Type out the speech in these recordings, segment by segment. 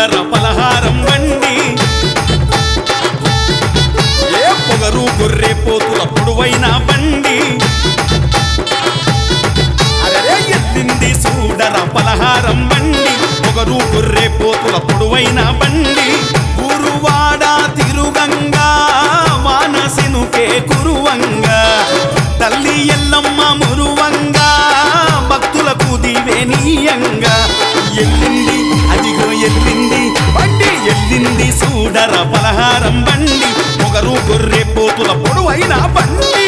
చూడర పలహారం బండి ఏ పొగరు గొర్రె పోతుల పొడువైన బండి అరే ఎత్తింది చూడర పలహారం బండి పొగరు గొర్రె పోతుల పొడువైన బండి గురువాడ తిరుగంగా మానసినుకే కురువంగా తల్లి ఎల్లమ్మ మురువంగా భక్తులకు దివేనీయంగా ఎల్లింది అదిగో ఎల్లింది బండి ఎల్లింది చూడర పలహారం బండి పొగరు గొర్రె పోతుల పొడువైన బండి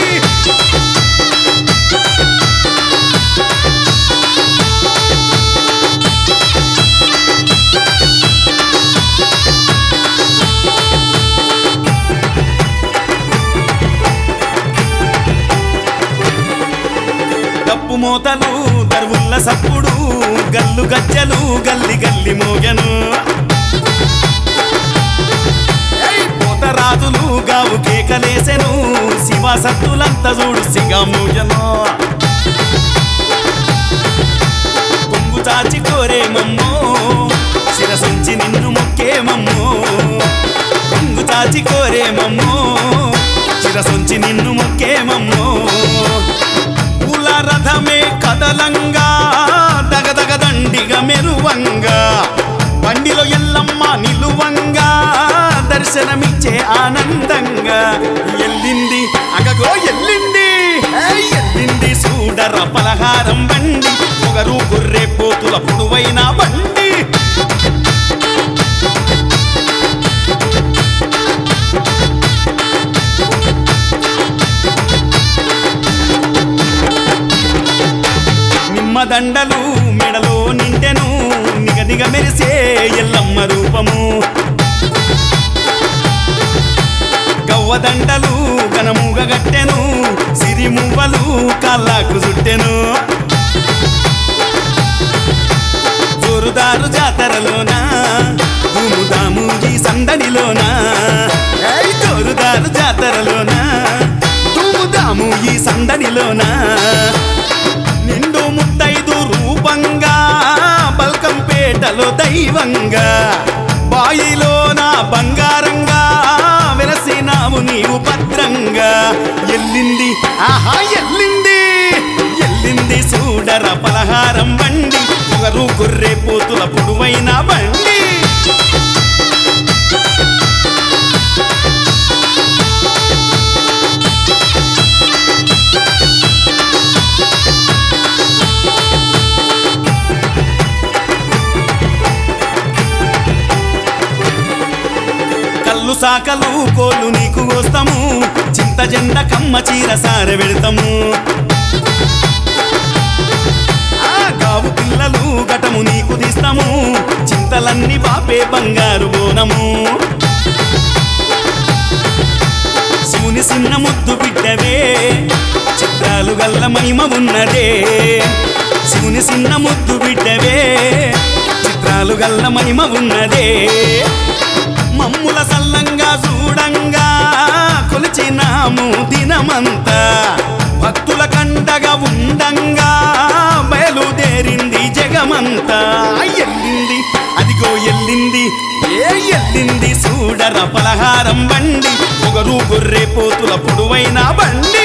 డప్పు మోతలు దరువుల్ల సప్పుడు గల్లు గజ్జలు గల్లి గల్లి మోగెను ఏయ్ పోతరాజులు గావు కేకలేసెను శివ సత్తులంత చూడు సిగా మోగెను కొంగు చాచి కోరేమమ్మో శిరసుంచి నిన్ను మొక్కేమమ్మో కొంగు చాచి కోరేమమ్మో శిరసుంచి నిన్ను మొక్కేమమ్మో పూల రథమే కదలంగా దగదగ దండిగా మెరువంగా బండిలో ఎల్లమ్మ నిలువంగా దర్శనమిచ్చే ఆనందంగా ఎల్లింది అగగో ఎల్లింది ఏయ్ ఎల్లింది చూడర పలహారం బండి పొగరు గొర్రె పోతుల పొడువైన బండి నిమ్మదండలు మెడలో నిండెను నిగనిగ మెరిసే ఎల్లమ్మ రూపము గవ్వదండలు ఘనముగ గట్టెను సిరిమువ్వలు కళ్ళకు చుట్టెను జోరుదారు జాతరలోన దుముదాము ఈ సందడిలోన ఏయ్ జోరుదారు జాతరలోన దుముదాము ఈ సందడిలోన నిండు ముత్తైదు రూపంగా బల్కంపేటలో దైవంగా బాయిలోన బంగారంగా వెలసినావు నీవు భద్రంగా ఎల్లింది ఆహా ఎల్లింది ఎల్లింది చూడర పలహారం బండి పొగరు గొర్రె పోతుల పొడువైన బండి కళ్ళు సాకలు కోళ్ళు నీకు కోస్తాము చింత జెండ కమ్మ చీర సార పెడతాము ఆ గావు పిల్లలు గటము నీకు తీస్తాము చింతలన్నీ బాపే బంగారు బోనము శివుని సిన్న ముద్దు బిడ్డవే చిత్రాలు గల్ల మహిమ ఉన్నదే శివుని సిన్న ముద్దు బిడ్డవే చిత్రాలు గల్ల మహిమ ఉన్నదే మమ్ముల సల్లంగా చూడంగా కొలిచినాము దినమంతా భక్తుల కండగా ఉండంగా బయలుదేరింది జగమంతా ఎల్లింది అదిగో ఎల్లింది ఏ ఎల్లింది చూడర పలహారం బండి పొగరు గొర్రె పోతుల పొడువైన బండి